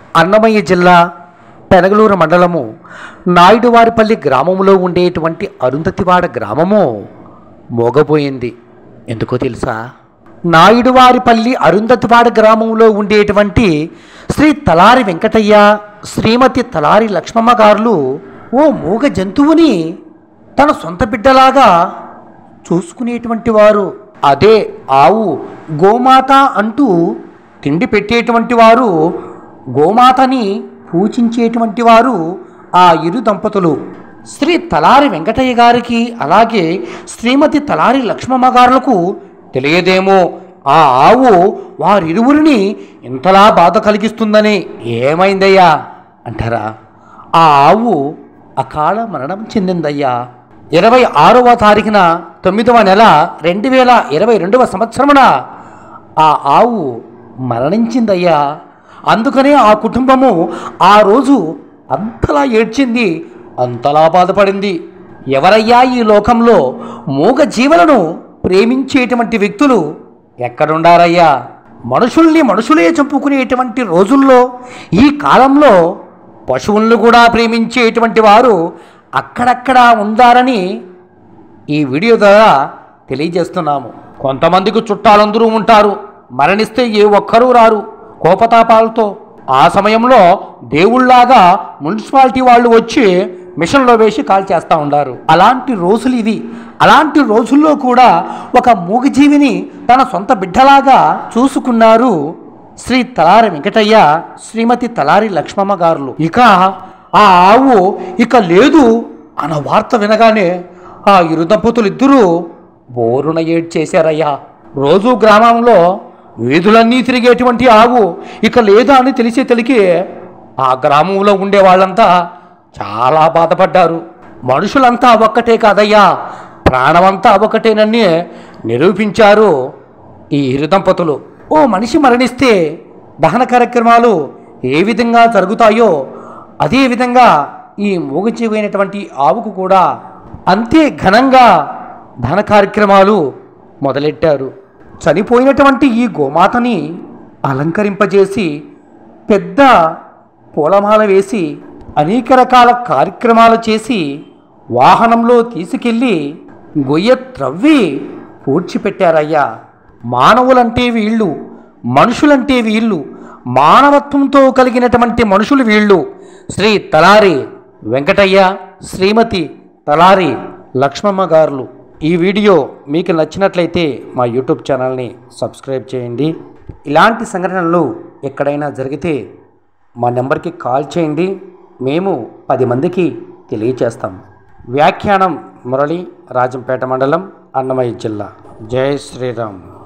అన్నమయ్య జిల్లా పెనగలూరు మండలము నాయుడువారిపల్లి గ్రామంలో ఉండేటువంటి అరుంధతివాడ గ్రామము మోగపోయింది ఎందుకో తెలుసా నాయుడువారిపల్లి అరుంధతివాడ గ్రామంలో ఉండేటువంటి శ్రీ తలారి వెంకటయ్య శ్రీమతి తలారి లక్ష్మమ్మ గారులు ఓ మూగ జంతువుని తన సొంత బిడ్డలాగా చూసుకునేటువంటి వారు అదే ఆవు గోమాత అంటూ తిండి పెట్టేటువంటి వారు గోమాతని పూజించేటువంటి వారు ఆ ఇరు దంపతులు శ్రీ తలారి వెంకటయ్య గారికి అలాగే శ్రీమతి తలారి లక్ష్మమ్మ గారులకు తెలియదేమో ఆ ఆవు వారిరువురిని ఇంతలా బాధ కలిగిస్తుందని ఏమైందయ్యా అంటారా ఆ ఆవు అకాల మరణం చెందిందయ్యా ఇరవై ఆరవ తారీఖున తొమ్మిదవ నెల రెండు వేల ఇరవై రెండవ సంవత్సరమున ఆ ఆవు మరణించిందయ్యా అందుకనే ఆ కుటుంబము ఆ రోజు అంతలా ఏడ్చింది అంతలా బాధపడింది ఎవరయ్యా ఈ లోకంలో మూగ జీవులను ప్రేమించేటువంటి వ్యక్తులు ఎక్కడుండారయ్యా మనుషుల్ని మనుషులే చంపుకునేటువంటి రోజుల్లో ఈ కాలంలో పశువులను కూడా ప్రేమించేటువంటి వారు అక్కడక్కడ ఉండారని ఈ వీడియో ద్వారా తెలియజేస్తున్నాము కొంతమందికి చుట్టాలందరూ ఉంటారు మరణిస్తే ఏ ఒక్కరూ రారు కోపతాపాలతో ఆ సమయంలో దేవుళ్లాగా మున్సిపాలిటీ వాళ్ళు వచ్చి మిషన్లో వేసి కాల్ చేస్తూ ఉండారు అలాంటి రోజులు ఇవి అలాంటి రోజుల్లో కూడా ఒక మూగజీవిని తన సొంత బిడ్డలాగా చూసుకున్నారు శ్రీ తలారి వెంకటయ్య శ్రీమతి తలారి లక్ష్మమ్మ గారులు ఇక ఆ ఆవు ఇక లేదు అన్న వార్త వినగానే ఆ ఇరు దంపతులు ఇద్దరూ బోరున ఏడ్చేశారయ్యా రోజు గ్రామంలో వీధులన్నీ తిరిగేటువంటి ఆవు ఇక లేదా అని తెలిసే తెలికి ఆ గ్రామంలో ఉండే వాళ్ళంతా చాలా బాధపడ్డారు మనుషులంతా ఒక్కటే కాదయ్యా ప్రాణమంతా ఒకటేనని నిరూపించారు ఈ ఇరు దంపతులు ఓ మనిషి మరణిస్తే దహన కార్యక్రమాలు ఏ విధంగా జరుగుతాయో అదే విధంగా ఈ మూగజీవైనటువంటి ఆవుకు కూడా అంతే ఘనంగా దహన కార్యక్రమాలు మొదలెట్టారు చనిపోయినటువంటి ఈ గోమాతని అలంకరింపజేసి పెద్ద పూలమాల వేసి అనేక రకాల కార్యక్రమాలు చేసి వాహనంలో తీసుకెళ్ళి గొయ్య త్రవ్వి పూడ్చిపెట్టారయ్యా మానవులంటే వీళ్ళు మనుషులంటే వీళ్ళు మానవత్వంతో కలిగినటువంటి మనుషులు వీళ్ళు శ్రీ తలారి వెంకటయ్య శ్రీమతి తలారి లక్ష్మమ్మ గారులు ఈ వీడియో మీకు నచ్చినట్లయితే మా యూట్యూబ్ ఛానల్ని సబ్స్క్రైబ్ చేయండి ఇలాంటి సంఘటనలు ఎక్కడైనా జరిగితే మా నెంబర్కి కాల్ చేయండి మేము పది మందికి తెలియచేస్తాం వ్యాఖ్యానం మురళి రాజంపేట మండలం అన్నమయ్య జిల్లా జై శ్రీరామ్